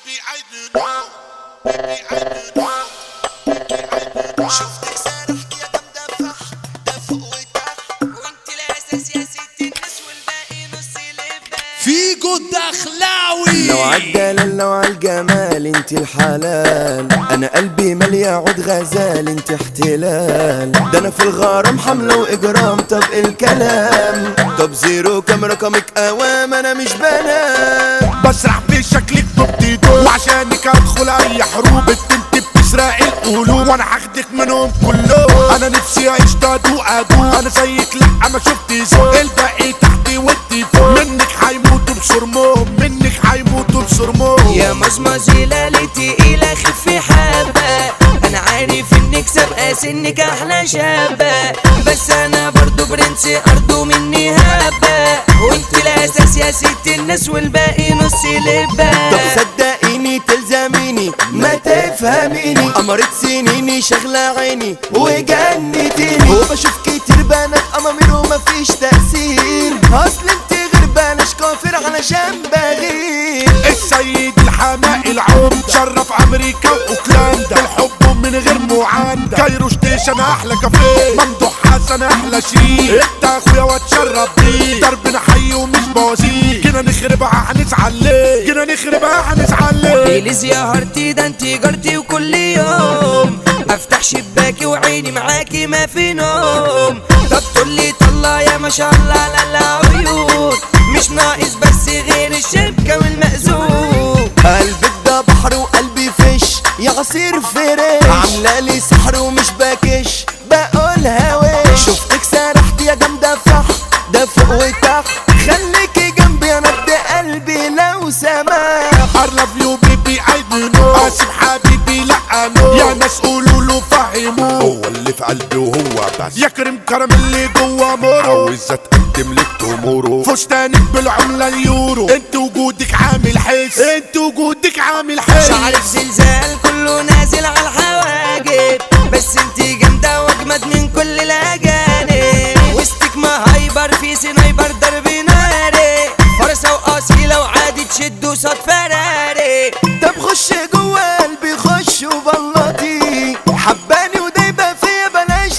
شفتك سارحت يا كم دفح دفق وتحت وانت الاساس يا ست الناس والباقي نص لبان فيجو الدخلاوي لو عالدلال لو عالجمال انت الحلال انا قلبي مليا عود غزال انت احتلال ده انا في الغرام حملة واجرام طب إيه الكلام طب زيرو كام رقمك اوام انا مش بنام بسرح في شكلك ضد دول وعشانك ادخل اي حروب انت بتسرق القلوب وانا هاخدك منهم كلهم انا نفسي اعيش دادو ادو انا زيك لا ما شفت زول الباقي تحتي وانت فوق منك هيموتوا بصرمهم منك هيموتوا بصرمهم يا مزمزي ليلتي الى خفي حبة انا عارف انك سابقة سنك احلى شابة بس انا برضو برنس ارضو مني هبة وانت الاساس يا ست الناس والباقي نص طب لبان صدقيني تلزميني ما تفهميني قمرت سنيني شغلة عيني وجنتيني وبشوف كتير بنات امامير ومفيش تأثير اصل انت غربانة كافر علشان بغير السيد الحماقي العمدة شرف امريكا واوكلاندا الحب من غير معاندة كايرو ستيشن احلى كافيه ممدوح حسن احلى شريك انت اخويا واتشرف بيك دربنا حي ومش بوازيك جينا نخربها هنزعل ليه جينا نخربها هنزعل ليه بليز يا هارتي ده انت جارتي وكل يوم افتح شباكي وعيني معاكي ما في نوم طب تقولي طلع يا ما شاء الله لا لا عيون مش ناقص بس غير الشبكة والمأذون قلبك ده بحر وقلبي فيش يا عصير فريش عاملة لي سحر ومش باكش بقولها وش شفتك سرحت يا جامدة فح ده فوق وتحت خليكي جنبي انا بدي قلبي لو سمح I love you baby I do know اسف حبيبي لا نو يا ناس قولوا له فهموه هو اللي في قلبي وهو بس يكرم كرم اللي جوا مورو عاوز اتقدم لك تموره فستانك بالعملة اليورو انت وجودك عامل حس انت وجودك عامل حس شعرك زلزال كله نازل على الحواجب بس انتي جامدة واجمد من كل الاجانب وسطك ما هايبر في سنايبر ضرب ناري فرصة واصيلة وعادي تشد وصاد فراري طب خش جوا قلبي خش وبلطي حباني ودايبة فيا بلاش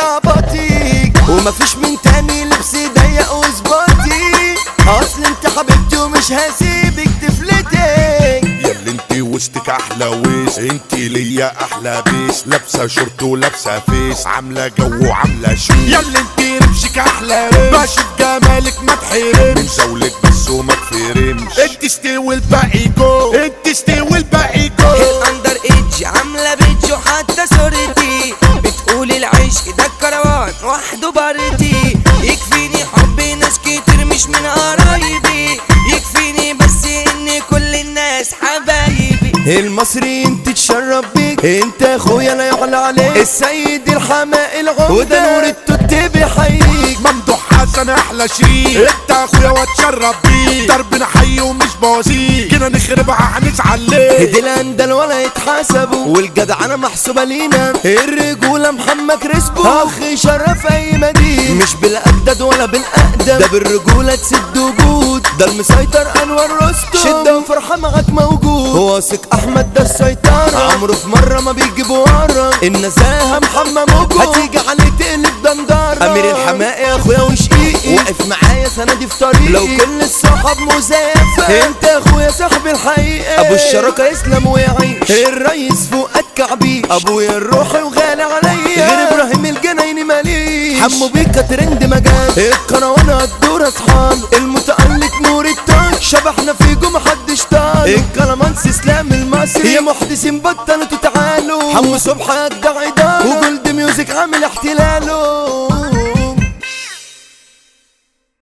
تستعبطي ومفيش من تاني لبسي ضيق وظبطي اصل انت حبيبتي ومش هسيبك تفلتي ياللي انت وسطك احلى ويس انت ليا احلى بيس لابسه شورت ولابسه فيس عامله جو وعامله شو ياللي انت رمشك احلى رمش بشوف جمالك ما من تحرمش زولك بس وما تفرمش انت استوي الباقي جو انت استوي الباقي جو الاندر ايدج عاملة بيتج وحتى صورتي بتقول العشق ده الكروان وحده بارتي يكفيني حب ناس كتير مش من قرايبي يكفيني بس ان كل الناس حبايبي المصري انت تشرب بيك انت اخويا لا يعلى عليك السيد الحماقي العمدة وده نور التوت بيحييك ممدوح حسن احلى شريك انت اخويا واتشرف بيك دربنا حي ومش بوازيك جينا نخربها هنزعل ليه دي الاندل ولا يتحاسبوا والجدعنة محسوبة لينا الرجولة محمد كريسبو اخ شرف اي مدينة مش بالاجداد ولا بالاقدم ده بالرجولة تسد وجود ده المسيطر انور رستم شدة وفرحة معاك موجود واثق احمد ده السيطرة عمره في مرة ما بيجيب ورا النزاهة محمد موجود هتيجي عليه تقلب دندارة امير الحماقي يا اخويا وشقيقي واقف معايا سندي في طريقي لو كل الصحاب مزيفة انت اخويا صاحبي الحقيقي ابو الشراكة يسلم ويعيش الريس فؤاد كعبيش ابويا الروحي وغالي عليا غير ابراهيم الجنايني ماليش حمو بيكا ترند مجال الكروانة الدور اصحاب المتألق نور التاج شبحنا فيكم محدش طال الكلامانس اسلام المصري يا محدثين بطلوا تتعالوا حمو صبحي يدعي دار وجولد ميوزك عامل احتلاله